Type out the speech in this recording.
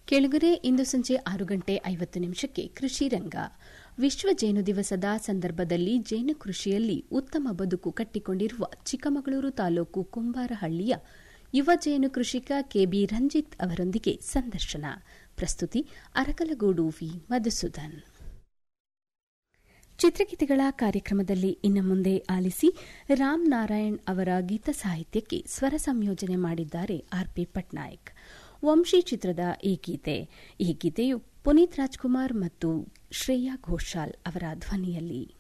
ಕೆಳಗರೆ ಇಂದು ಸಂಜೆ ಆರು ಗಂಟೆ ಐವತ್ತು ನಿಮಿಷಕ್ಕೆ ಕೃಷಿ ರಂಗ ವಿಶ್ವ ಜೇನು ದಿವಸದ ಸಂದರ್ಭದಲ್ಲಿ ಜೇನು ಕೃಷಿಯಲ್ಲಿ ಉತ್ತಮ ಬದುಕು ಕಟ್ಟಿಕೊಂಡಿರುವ ಚಿಕ್ಕಮಗಳೂರು ತಾಲೂಕು ಕುಂಬಾರಹಳ್ಳಿಯ ಯುವ ಜೇನು ಕೃಷಿಕ ಕೆಬಿ ರಂಜಿತ್ ಅವರೊಂದಿಗೆ ಸಂದರ್ಶನ ಪ್ರಸ್ತುತಿ ಅರಕಲಗೂಡು ವಿ ಮಧುಸೂದನ್ ಚಿತ್ರಗೀತೆಗಳ ಕಾರ್ಯಕ್ರಮದಲ್ಲಿ ಇನ್ನು ಮುಂದೆ ಆಲಿಸಿ ರಾಮ್ ನಾರಾಯಣ್ ಅವರ ಗೀತ ಸಾಹಿತ್ಯಕ್ಕೆ ಸ್ವರ ಸಂಯೋಜನೆ ಮಾಡಿದ್ದಾರೆ ಆರ್ಪಿ ಪಟ್ನಾಯಕ್ ವಂಶಿ ಚಿತ್ರದ ಈ ಗೀತೆ ಈ ಗೀತೆಯು ಪುನೀತ್ ರಾಜ್ಕುಮಾರ್ ಮತ್ತು ಶ್ರೇಯಾ ಘೋಷಾಲ್ ಅವರ ಧ್ವನಿಯಲ್ಲಿ